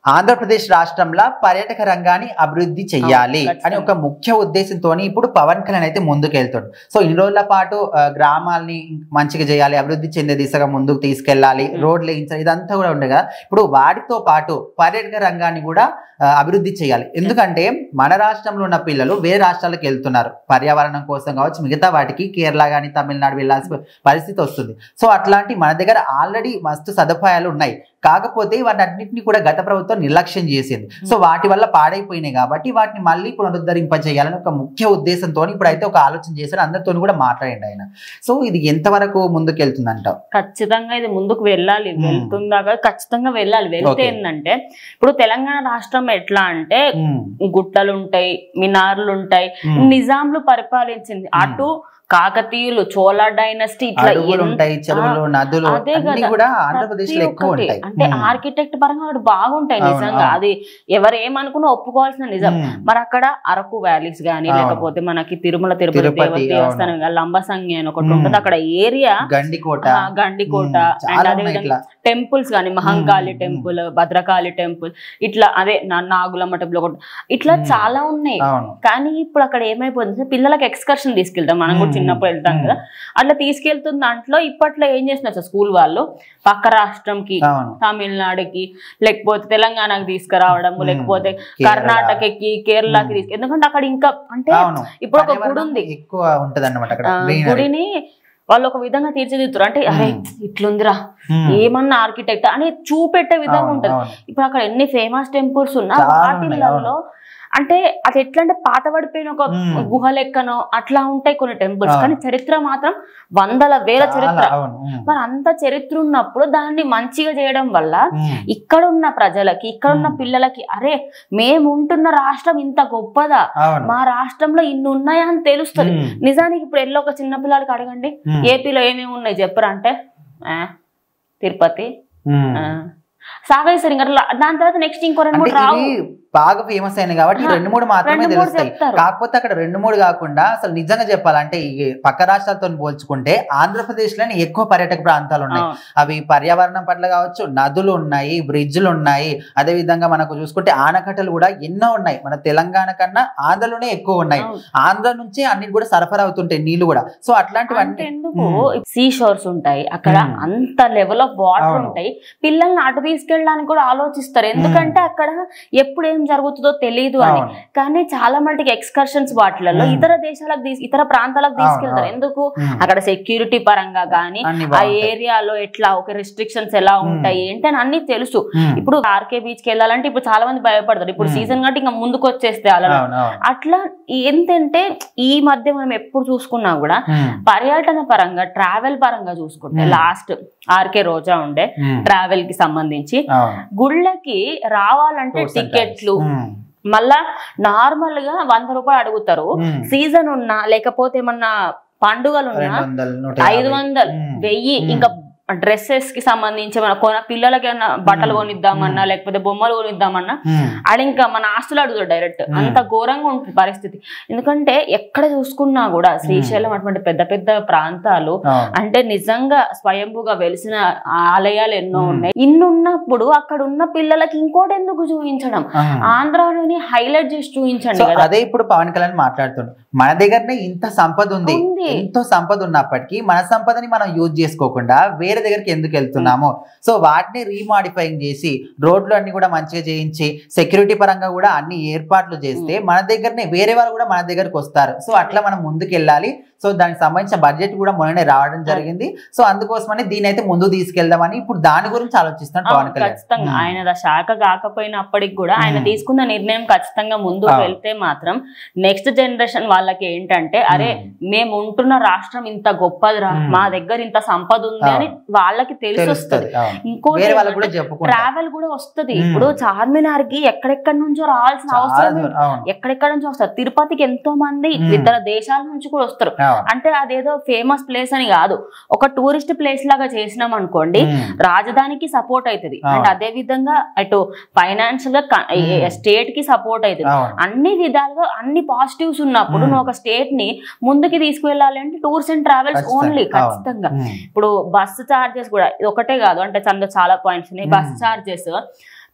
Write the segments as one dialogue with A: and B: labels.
A: ఆంధ్రప్రదేశ్ రాష్ట్రంలో పర్యాటక రంగాన్ని అభివృద్ధి చెయ్యాలి
B: అవును,
A: అని ఒక ముఖ్య ఉద్దేశంతో ఇప్పుడు పవన్ కళ్యాణ్ అయితే ముందుకు వెళ్తాడు సో ఇన్ని రోజుల పాటు ఆ, గ్రామాల్ని మంచిగా చేయాలి అభివృద్ధి చెందే దిశగా ముందుకు తీసుకెళ్ళాలి
B: Mm.
A: రోడ్లు వేయించాలి ఇదంతా కూడా ఉండే కదా ఇప్పుడు వాటితో పాటు పర్యాటక రంగాన్ని కూడా ఆ, అభివృద్ధి చేయాలి ఎందుకంటే మన రాష్ట్రంలో ఉన్న పిల్లలు వేరే రాష్ట్రాలకు వెళ్తున్నారు పర్యావరణం కోసం కావచ్చు మిగతా వాటికి కేరళ కానీ తమిళనాడు వెళ్ళాల్సిన పరిస్థితి వస్తుంది సో అట్లాంటి మన దగ్గర ఆల్రెడీ మస్తు సదుపాయాలు ఉన్నాయి కాకపోతే వాటన్నిటిని కూడా గత ప్రభుత్వం నిర్లక్ష్యం చేసింది సో వాటి వల్ల పాడైపోయినాయి కాబట్టి వాటిని మళ్ళీ పునరుద్ధరింపజేయాలని ఒక ముఖ్య ఉద్దేశంతో ఇప్పుడైతే ఒక ఆలోచన చేశారు అందరితో కూడా మాట్లాడండి ఆయన సో ఇది ఎంతవరకు ముందుకు వెళ్తుందంటావు
B: ఖచ్చితంగా ఇది ముందుకు వెళ్ళాలి
A: మ్మ్.
B: వెళ్తుందాక ఖచ్చితంగా వెళ్ళాలి వెళ్తే
A: Okay.
B: ఏంటంటే ఇప్పుడు తెలంగాణ రాష్ట్రం ఎట్లా అంటే గుట్టలు ఉంటాయి మినార్లు ఉంటాయి నిజాంలు పరిపాలించింది
A: మ్మ్.
B: అటు కాకతీయులు చోళ డైనస్టీ ఇట్లా
A: అడవులు
B: ఎన్-
A: ఉంటాయి చెరువులు నదులు
B: అదే
A: అన్ని
B: కదా.
A: కూడా ఆంధ్రప్రదేశ్ లో
B: ప్రతి
A: ఎక్కువ
B: ఒక్కటి.
A: ఉంటాయి
B: అంటే
A: మ్మ్.
B: ఆర్కిటెక్ట్ పరంగా అక్కడ బాగుంటాయి
A: అవును,
B: నిజంగా
A: అవును.
B: అది ఎవరు ఏమనుకున్నా ఒప్పుకోవాల్సిన నిజం
A: మ్మ్.
B: మరి అక్కడ అరకు వ్యాలీస్ గానీ
A: అవును.
B: లేకపోతే మనకి తిరుమల తిరుపతి
A: తిరుపతి,
B: దేవ-
A: అవును.
B: దేవస్థానం గానీ, లంబసంగి అని ఒకటి
A: మ్మ్.
B: ఉంటుంది అక్కడ ఏరియా
A: గండికోట
B: గండికోట
A: మ్మ్.
B: అండ్
A: చాలా
B: అదే
A: ఉన్నాయి
B: విధంగా
A: ఇట్లా
B: టెంపుల్స్ కానీ మహంకాళి
A: మ్మ్.
B: టెంపుల్ భద్రకాళి టెంపుల్ ఇట్లా అదే నా- నాగులమ్మ టెంపుల్ ఒకటి ఇట్లా
A: మ్మ్.
B: చాలా ఉన్నాయి
A: అవును
B: కానీ ఇప్పుడు అక్కడ ఏమైపోతుంది పిల్లలకి ఎక్స్కర్షన్ తీసుకెళ్తాం మనం కూడా
A: మ్మ్.
B: చిన్నప్పుడు వెళ్తాం కదా అట్లా తీసుకెళ్తున్న దాంట్లో ఇప్పట్లో ఏం చేస్తున్నారు సార్ స్కూల్ వాళ్ళు పక్క రాష్ట్రంకి
A: అవును
B: తమిళనాడుకి లేకపోతే తెలంగాణకి తీసుకురావడం
A: మ్మ్.
B: లేకపోతే
A: కేరళ.
B: కర్ణాటకకి కేరళకి
A: మ్మ్.
B: తీసుకు ఎందుకంటే అక్కడ ఇంకా అంటే
A: అవును
B: ఇప్పుడు ఒక
A: పర్యావరణం
B: గుడి ఉంది
A: ఎక్కువ ఉంటది అన్నమాట అక్కడ
B: ఆ,
A: greenery.
B: గుడిని వాళ్ళు ఒక విధంగా తీర్చిదిద్దుతారు అంటే అరే
A: మ్మ్.
B: ఇట్లుందిరా
A: మ్మ్.
B: ఏమన్నా ఆర్కిటెక్ట్ అని చూపెట్టే విధంగా
A: అవును,
B: ఉంటది
A: అవును.
B: ఇప్పుడు అక్కడ ఎన్ని ఫేమస్ టెంపుల్స్ ఉన్నా
A: చాలా ఉన్నాయి,
B: వాటిల్లో అంటే అది ఎట్లా అంటే పాతబడిపోయిన ఒక
A: మ్మ్.
B: గుహ లెక్కనో అట్లా ఉంటాయి కొన్ని టెంపుల్స్
A: అవును.
B: కానీ చరిత్ర మాత్రం వందల వేల
A: చాలా,
B: చరిత్ర
A: అవును మ్మ్.
B: మరి అంత చరిత్ర ఉన్నప్పుడు దాన్ని మంచిగా చేయడం వల్ల
A: మ్మ్.
B: ఇక్కడ ఉన్న ప్రజలకి ఇక్కడ ఉన్న
A: మ్మ్.
B: పిల్లలకి అరే మేము ఉంటున్న రాష్ట్రం ఇంత గొప్పదా
A: అవును
B: మా రాష్ట్రంలో ఇన్ని ఉన్నాయా అని తెలుస్తుంది
A: మ్మ్.
B: నిజానికి ఇప్పుడు ఎల్లో ఒక చిన్న పిల్లలకి అడగండి
A: మ్మ్.
B: ఏపీలో ఏమేమి ఉన్నాయి చెప్పరా అంటే ఆ, తిరుపతి
A: మ్మ్.
B: ఆ, సాగేశ్వరి ఇంకా అట్లా దాని తర్వాత నెక్స్ట్ ఇంకో రెండు
A: అంటే
B: మూడు రావు
A: ఇవి బాగా ఫేమస్ అయినాయి కాబట్టి ఈ
B: ఆ,
A: రెండు మూడు మాత్రమే
B: రెండు మూడు
A: తెలుస్తాయి
B: చెప్తారు.
A: కాకపోతే అక్కడ రెండు మూడు కాకుండా అసలు నిజంగా చెప్పాలంటే ఈ పక్క రాష్ట్రాలతో పోల్చుకుంటే ఆంధ్రప్రదేశ్ లోనే ఎక్కువ పర్యాటక ప్రాంతాలు ఉన్నాయి
B: అవును.
A: అవి పర్యావరణం పట్ల కావచ్చు నదులు ఉన్నాయి బ్రిడ్జ్లు ఉన్నాయి అదే విధంగా మనకు చూసుకుంటే ఆనకట్టలు కూడా ఎన్నో ఉన్నాయి మన తెలంగాణ కన్నా ఆంధ్రలోనే ఎక్కువ ఉన్నాయి
B: అవును.
A: ఆంధ్ర నుంచి అన్నిటి కూడా సరఫరా అవుతుంటాయి నీళ్లు కూడా సో అట్లాంటివన్నీ
B: అంతెందుకు
A: మ్మ్.
B: సీ షోర్స్ ఉంటాయి అక్కడ
A: మ్మ్.
B: అంత లెవెల్ ఆఫ్ వాటర్
A: అవును.
B: ఉంటాయి పిల్లల్ని అటు తీసుకెళ్ళడానికి కూడా ఆలోచిస్తారు ఎందుకంటే అక్కడ ఎప్పుడు ఏం జరుగుతుందో తెలియదు అని
A: అవును.
B: కానీ చాలా మటుకు ఎక్స్కర్షన్స్ వాటిలలో
A: మ్మ్.
B: ఇతర దేశాలకు తీసు ఇతర ప్రాంతాలకు
A: అవును,
B: తీసుకెళ్తారు
A: అవును.
B: ఎందుకు
A: మ్మ్.
B: అక్కడ సెక్యూరిటీ పరంగా గానీ
A: అన్ని
B: ఆ
A: బాగుంటాయి.
B: ఏరియాలో ఎట్లా ఒక రెస్ట్రిక్షన్స్ ఎలా ఉంటాయి ఏంటి అని అన్ని తెలుసు
A: మ్మ్.
B: ఇప్పుడు ఆర్కే బీచ్ కి వెళ్ళాలంటే ఇప్పుడు చాలా మంది భయపడతారు ఇప్పుడు
A: మ్మ్.
B: సీజన్ కాబట్టి ఇంకా ముందుకు వచ్చేస్తే అలా
A: అవును అవును
B: అట్లా ఏంటంటే ఈ మధ్య మనం ఎప్పుడు చూసుకున్నా కూడా
A: మ్మ్.
B: పర్యటన పరంగా ట్రావెల్ పరంగా చూసుకుంటే
A: మ్మ్.
B: లాస్ట్ ఆర్కే రోజా ఉండే
A: మ్మ్.
B: ట్రావెల్ కి సంబంధించి
A: అవును
B: గుళ్ళకి రావాలంటే
A: Tours and
B: టికెట్లు
A: travels. మ్మ్.
B: మళ్ళా నార్మల్ గా వంద రూపాయలు అడుగుతారు
A: మ్మ్.
B: సీజన్ ఉన్నా లేకపోతే ఏమన్నా పండుగలు ఉన్నా
A: రెండు వందలు నూట
B: ఐదు
A: యాభై.
B: వందలు
A: మ్మ్.
B: వెయ్యి
A: మ్మ్.
B: ఇంకా డ్రెస్సెస్ కి సంబంధించి మన కొన పిల్లలకి ఏమన్నా బట్టలు
A: మ్మ్.
B: కొనిద్దామన్నా
A: మ్మ్.
B: లేకపోతే బొమ్మలు కొనిద్దామన్నా
A: మ్మ్.
B: ఆడ ఇంకా మన ఆస్తులు అడుగుతాడు డైరెక్ట్
A: మ్మ్.
B: అంత ఘోరంగా ఉంటుంది పరిస్థితి ఎందుకంటే ఎక్కడ చూసుకున్నా కూడా శ్రీశైలం అటువంటి పెద్ద పెద్ద ప్రాంతాలు
A: అవును.
B: అంటే నిజంగా స్వయంభుగా వెలిసిన ఆలయాలు ఎన్నో
A: మ్మ్.
B: ఉన్నాయి ఇన్ని ఉన్నప్పుడు అక్కడ ఉన్న పిల్లలకి ఇంకోటి ఎందుకు చూపించడం
A: మ్మ్.
B: ఆంధ్రాలోని హైలైట్ చేసి చూపించండి
A: సో
B: కదా
A: అదే ఇప్పుడు పవన్ కళ్యాణ్ మాట్లాడుతుండు మన దగ్గరనే ఇంత సంపద ఉంది
B: ఉంది.
A: ఎంతో సంపద ఉన్నప్పటికీ మన సంపదని మనం యూజ్ చేసుకోకుండా వేరే దగ్గరికి ఎందుకు వెళ్తున్నాము సో వాటిని రీమాడిఫైయింగ్ చేసి రోడ్లు అన్ని కూడా మంచిగా చేయించి సెక్యూరిటీ పరంగా కూడా అన్ని ఏర్పాట్లు చేస్తే మన దగ్గరనే వేరే వాళ్ళు కూడా మన దగ్గరకు వస్తారు సో అట్లా మనం ముందుకు వెళ్ళాలి సో దానికి సంబంధించిన బడ్జెట్ కూడా మొన్ననే రావడం జరిగింది సో అందుకోసమని దీని అయితే ముందు తీసుకెళ్దామని ఇప్పుడు దాని గురించి ఆలోచిస్తాను పవన్
B: అవును,
A: కళ్యాణ్
B: ఖచ్చితంగా
A: మ్మ్.
B: ఆయన శాఖ కాకపోయినప్పటికి కూడా ఆయన
A: మ్మ్.
B: తీసుకున్న నిర్ణయం ఖచ్చితంగా ముందుకు
A: అవును.
B: వెళ్తే మాత్రం నెక్స్ట్ జనరేషన్ వాళ్ళకి ఏంటంటే అరే
A: మ్మ్.
B: మేము ఉంటున్న రాష్ట్రం ఇంత గొప్పదిరా
A: మ్మ్.
B: మా దగ్గర ఇంత సంపద ఉంది అని వాళ్ళకి తెలిసి
A: తెలుస్తుంది
B: వస్తుంది
A: అవును.
B: ఇంకోటి
A: వేరే వాళ్ళకి కూడా
B: ఏంటంటే
A: చెప్పుకుంటారు
B: ట్రావెల్ కూడా వస్తది
A: మ్మ్.
B: ఇప్పుడు చార్మినార్ కి ఎక్కడెక్కడి నుంచో రావాల్సిన
A: చాలా
B: అవసరం
A: దూరం. అవును
B: ఎక్కడెక్కడ నుంచి వస్తారు తిరుపతికి ఎంతో మంది
A: మ్మ్.
B: ఇతర దేశాల నుంచి కూడా వస్తారు
A: అవును.
B: అంటే అదేదో ఫేమస్ ప్లేస్ అని కాదు ఒక టూరిస్ట్ ప్లేస్ లాగా చేసినాం అనుకోండి
A: మ్మ్.
B: రాజధానికి సపోర్ట్ అవుతుంది
A: అవును.
B: అండ్ అదే విధంగా అటు ఫైనాన్షియల్ గా
A: మ్మ్.
B: స్టేట్ కి సపోర్ట్ అవుతుంది
A: అవును
B: అన్ని విధాలుగా అన్ని పాజిటివ్స్ ఉన్నప్పుడు
A: మ్మ్.
B: నువ్వు ఒక స్టేట్ ని ముందుకి తీసుకువెళ్ళాలి అంటే టూర్స్ అండ్ ట్రావెల్స్
A: ఖచ్చితంగా.
B: ఓన్లీ
A: అవును.
B: ఖచ్చితంగా
A: మ్మ్.
B: ఇప్పుడు బస్సు చార్జెస్ కూడా ఇది ఒకటే కాదు అంటే చంద చాలా పాయింట్స్ ఉన్నాయి బస్
A: మ్మ్.
B: చార్జెస్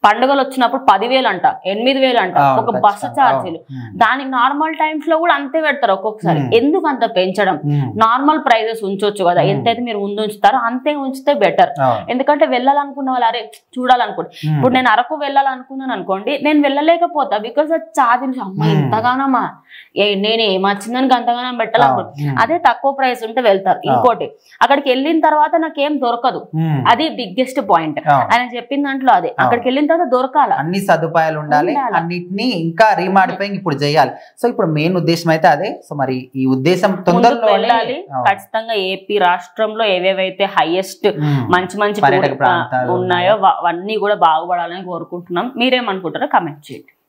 B: పండుగలు వచ్చినప్పుడు పదివేలు అంట ఎనిమిది వేలు అంట
A: అవును,
B: ఒక బస్సు
A: ఖచ్చితంగా.
B: ఛార్జీలు
A: ఉమ్.
B: దానికి నార్మల్ టైమ్స్ లో కూడా అంతే పెడతారు ఒక్కొక్కసారి
A: Hmm.
B: ఎందుకు అంత పెంచడం
A: ఉమ్.
B: నార్మల్ ప్రైజెస్ ఉంచొచ్చు కదా
A: Hmm.
B: ఎంతైతే మీరు ముందు ఉంచుతారో అంతే ఉంచితే బెటర్
A: అవును.
B: ఎందుకంటే వెళ్ళాలనుకున్న వాళ్ళు అరే చూడాలనుకోండి
A: ఉమ్.
B: ఇప్పుడు నేను అరకు వెళ్ళాలనుకున్నాను అనుకోండి నేను వెళ్ళలేకపోతా బికాస్ అది ఛార్జీలు అమ్మ
A: Hmm.
B: ఇంతగానమ్మా ఏ నేను ఏమొచ్చిందని అంతగానం పెట్టాలనుకో
A: అవును.
B: అదే తక్కువ ప్రైస్ ఉంటే వెళ్తారు ఇంకోటి అక్కడికి వెళ్ళిన తర్వాత నాకేం దొరకదు
A: ఉమ్.
B: అది బిగ్గెస్ట్ పాయింట్
A: అవును.
B: ఆయన చెప్పిన దాంట్లో అదే అక్కడికి వెళ్ళిన తర్వాత దొరకాల
A: అన్ని సదుపాయాలు ఉండాలి
B: ఉండాలి.
A: అన్నిటిని ఇంకా రీమాడిఫైయింగ్ ఇప్పుడు చేయాలి సో ఇప్పుడు మెయిన్ ఉద్దేశం అయితే అదే సో మరి ఈ ఉద్దేశం
B: ముందుకు
A: తొందరలో
B: వెళ్ళాలి ఖచ్చితంగా ఏపీ రాష్ట్రంలో ఏవేవైతే హైయెస్ట్ మంచి మంచి
A: పర్యాటక
B: టూర్-
A: ప్రాంతాలు
B: ఉన్నాయో వా- అవన్నీ కూడా బాగుపడాలని కోరుకుంటున్నాం మీరేమనుకుంటారో కమెంట్ చేయండి